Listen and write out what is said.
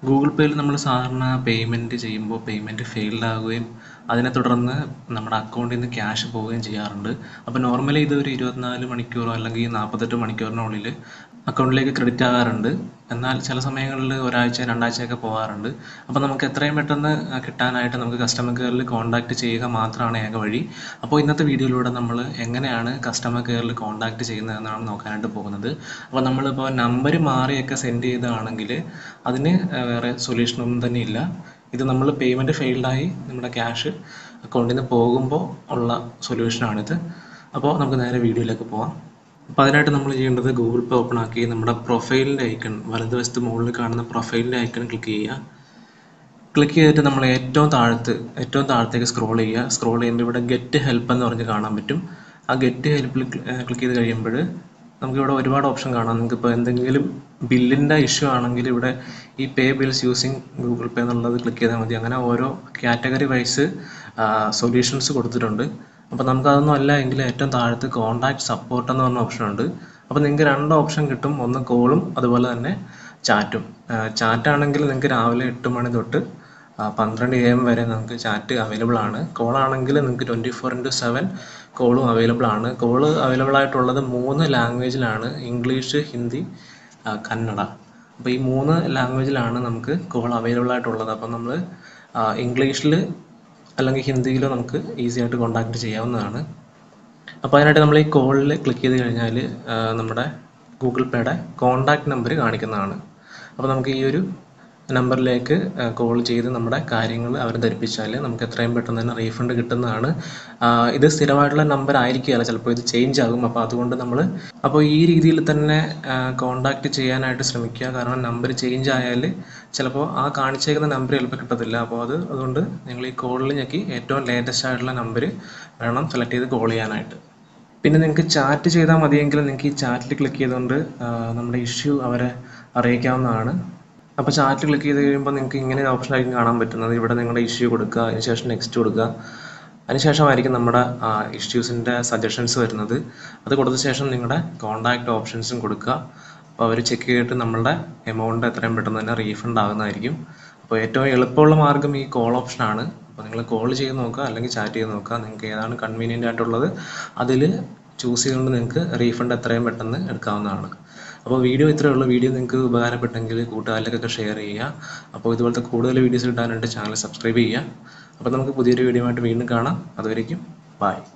Google പേയിൽ നമ്മൾ സാധാരണ പേയ്മെൻറ്റ് ചെയ്യുമ്പോൾ പേയ്മെൻറ്റ് ഫെയിൽഡ് ആവുകയും അതിനെ തുടർന്ന് നമ്മുടെ അക്കൗണ്ടിൽ നിന്ന് ക്യാഷ് പോവുകയും ചെയ്യാറുണ്ട് അപ്പോൾ നോർമലി ഇത് ഒരു ഇരുപത്തിനാല് മണിക്കൂറോ അല്ലെങ്കിൽ നാൽപ്പത്തെട്ട് മണിക്കൂറിനുള്ളിൽ അക്കൗണ്ടിലേക്ക് ക്രെഡിറ്റ് ആകാറുണ്ട് എന്നാൽ ചില സമയങ്ങളിൽ ഒരാഴ്ച രണ്ടാഴ്ചയൊക്കെ പോകാറുണ്ട് അപ്പോൾ നമുക്ക് എത്രയും പെട്ടെന്ന് കിട്ടാനായിട്ട് നമുക്ക് കസ്റ്റമർ കെയറിൽ കോൺടാക്റ്റ് ചെയ്യുക മാത്രമാണ് ഏക വഴി അപ്പോൾ ഇന്നത്തെ വീഡിയോയിലൂടെ നമ്മൾ എങ്ങനെയാണ് കസ്റ്റമർ കെയറിൽ കോൺടാക്റ്റ് ചെയ്യുന്നതെന്നാണ് നോക്കാനായിട്ട് പോകുന്നത് അപ്പോൾ നമ്മളിപ്പോൾ നമ്പർ മാറിയൊക്കെ സെൻഡ് ചെയ്തതാണെങ്കിൽ അതിന് ഏർ വേറെ സൊല്യൂഷനൊന്നും തന്നെ ഇല്ല ഇത് നമ്മൾ പേയ്മെൻറ്റ് ഫെയിൽഡായി നമ്മുടെ ക്യാഷ് അക്കൗണ്ടിൽ നിന്ന് പോകുമ്പോൾ ഉള്ള സൊല്യൂഷനാണിത് അപ്പോൾ നമുക്ക് നേരെ വീഡിയോയിലേക്ക് പോവാം അപ്പോൾ അതിനായിട്ട് നമ്മൾ ചെയ്യേണ്ടത് ഗൂഗിൾ പേ ഓപ്പൺ ആക്കി നമ്മുടെ പ്രൊഫൈലിൻ്റെ ഐക്കൺ വലതുവശത്ത് മുകളിൽ കാണുന്ന പ്രൊഫൈലിൻ്റെ ഐക്കൺ ക്ലിക്ക് ചെയ്യുക ക്ലിക്ക് ചെയ്തിട്ട് നമ്മൾ ഏറ്റവും താഴത്ത് ഏറ്റവും താഴത്തേക്ക് സ്ക്രോൾ ചെയ്യുക സ്ക്രോൾ ചെയ്യുമ്പോൾ ഇവിടെ ഗെറ്റ് ഹെൽപ്പ് എന്ന് പറഞ്ഞ് കാണാൻ പറ്റും ആ ഗെറ്റ് ഹെൽപ്പിൽ ക്ലിക്ക് ചെയ്ത് കഴിയുമ്പോൾ നമുക്കിവിടെ ഒരുപാട് ഓപ്ഷൻ കാണാം നിങ്ങൾക്കിപ്പോൾ എന്തെങ്കിലും ബില്ലിൻ്റെ ഇഷ്യൂ ആണെങ്കിൽ ഇവിടെ ഈ pay bills using Google pay എന്നുള്ളത് ക്ലിക്ക് ചെയ്താൽ മതി അങ്ങനെ ഓരോ കാറ്റഗറി വൈസ് സൊല്യൂഷൻസ് കൊടുത്തിട്ടുണ്ട് അപ്പോൾ നമുക്കതൊന്നും അല്ല എങ്കിൽ ഏറ്റവും താഴത്ത് കോൺടാക്ട് സപ്പോർട്ട് എന്ന് പറഞ്ഞ ഓപ്ഷൻ ഉണ്ട് അപ്പോൾ നിങ്ങൾക്ക് രണ്ട് ഓപ്ഷൻ കിട്ടും ഒന്ന് കോളും അതുപോലെ തന്നെ ചാറ്റും ചാറ്റ് ആണെങ്കിൽ നിങ്ങൾക്ക് രാവിലെ എട്ട് മണി തൊട്ട് ആ, പന്ത്രണ്ട് എ എം വരെ നമുക്ക് ചാറ്റ് അവൈലബിൾ ആണ് കോൾ ആണെങ്കിൽ നിങ്ങൾക്ക് ട്വൻറ്റി ഫോർ ഇൻറ്റു സെവൻ കോളും അവൈലബിൾ ആണ് കോള് അവൈലബിൾ ആയിട്ടുള്ളത് മൂന്ന് ലാംഗ്വേജിലാണ് ഇംഗ്ലീഷ് ഹിന്ദി ആ, കന്നഡ അപ്പോൾ ഈ മൂന്ന് ലാംഗ്വേജിലാണ് നമുക്ക് കോൾ അവൈലബിൾ ആയിട്ടുള്ളത് അപ്പോൾ നമ്മൾ ഇംഗ്ലീഷിൽ അല്ലെങ്കിൽ ഹിന്ദിയിലോ നമുക്ക് ഈസി ആയിട്ട് കോൺടാക്ട് ചെയ്യാവുന്നതാണ് അപ്പോൾ അതിനായിട്ട് നമ്മൾ ഈ കോളിൽ ക്ലിക്ക് ചെയ്ത് കഴിഞ്ഞാൽ നമ്മുടെ ഗൂഗിൾ പേയുടെ കോൺടാക്ട് നമ്പർ കാണിക്കുന്നതാണ് അപ്പോൾ നമുക്ക് ഈ ഒരു നമ്പറിലേക്ക് കോൾ ചെയ്ത് നമ്മുടെ കാര്യങ്ങൾ അവർ ധരിപ്പിച്ചാൽ നമുക്ക് എത്രയും പെട്ടെന്ന് തന്നെ റീഫണ്ട് കിട്ടുന്നതാണ് ആ, ഇത് സ്ഥിരമായിട്ടുള്ള നമ്പർ ആയിരിക്കുകയില്ല ചിലപ്പോൾ ഇത് ചേഞ്ച് ആകും അപ്പോൾ അതുകൊണ്ട് നമ്മൾ അപ്പോൾ ഈ രീതിയിൽ തന്നെ കോൺടാക്ട് ചെയ്യാനായിട്ട് ശ്രമിക്കുക കാരണം നമ്പർ ചേഞ്ച് ആയാൽ ചിലപ്പോൾ ആ കാണിച്ചേക്കുന്ന നമ്പർ ചിലപ്പോൾ കിട്ടത്തില്ല അപ്പോൾ അത് അതുകൊണ്ട് നിങ്ങൾ ഈ കോളിൽ ഞെക്കി ഏറ്റവും ലേറ്റസ്റ്റ് ആയിട്ടുള്ള നമ്പർ വേണം സെലക്ട് ചെയ്ത് കോൾ ചെയ്യാനായിട്ട് പിന്നെ നിങ്ങൾക്ക് ചാറ്റ് ചെയ്താൽ മതിയെങ്കിൽ നിങ്ങൾക്ക് ഈ ചാറ്റിൽ ക്ലിക്ക് ചെയ്തുകൊണ്ട് ആ, നമ്മുടെ ഇഷ്യൂ അവരെ അറിയിക്കാവുന്നതാണ് അപ്പോൾ ചാറ്റ് ക്ലിക്ക് ചെയ്ത് കഴിയുമ്പോൾ നിങ്ങൾക്ക് ഇങ്ങനെ ഓപ്ഷൻ ആയിരിക്കും കാണാൻ പറ്റുന്നത് ഇവിടെ നിങ്ങളുടെ ഇഷ്യൂ കൊടുക്കുക അതിനുശേഷം നെക്സ്റ്റ് കൊടുക്കുക അതിനുശേഷമായിരിക്കും നമ്മുടെ ഇഷ്യൂസിൻ്റെ സജഷൻസ് വരുന്നത് അത് കൊടുത്ത ശേഷം നിങ്ങളുടെ കോൺടാക്ട് ഓപ്ഷൻസും കൊടുക്കുക അപ്പോൾ അവർ ചെക്ക് ചെയ്തിട്ട് നമ്മളുടെ എമൗണ്ട് എത്രയും പെട്ടെന്ന് തന്നെ റീഫണ്ട് ആകുന്നതായിരിക്കും അപ്പോൾ ഏറ്റവും എളുപ്പമുള്ള മാർഗ്ഗം ഈ കോൾ ഓപ്ഷനാണ് അപ്പോൾ നിങ്ങൾ കോൾ ചെയ്ത് നോക്കുക അല്ലെങ്കിൽ ചാറ്റ് ചെയ്ത് നോക്കുക നിങ്ങൾക്ക് ഏതാണ് കൺവീനിയൻ്റ് ആയിട്ടുള്ളത് അതിൽ ചൂസ് ചെയ്തുകൊണ്ട് നിങ്ങൾക്ക് റീഫണ്ട് എത്രയും പെട്ടെന്ന് എടുക്കാവുന്നതാണ് അപ്പോൾ വീഡിയോ ഇത്രയേ ഉള്ളൂ വീഡിയോ നിങ്ങൾക്ക് ഉപകാരപ്പെട്ടെങ്കിൽ കൂട്ടുകാരിലേക്കൊക്കെ ഷെയർ ചെയ്യുക അപ്പോൾ ഇതുപോലത്തെ കൂടുതൽ വീഡിയോസ് കിട്ടാനായിട്ട് ചാനൽ സബ്സ്ക്രൈബ് ചെയ്യുക അപ്പോൾ നമുക്ക് പുതിയൊരു വീഡിയോ ആയിട്ട് വീണ്ടും കാണാം അതുവരേക്കും ബൈ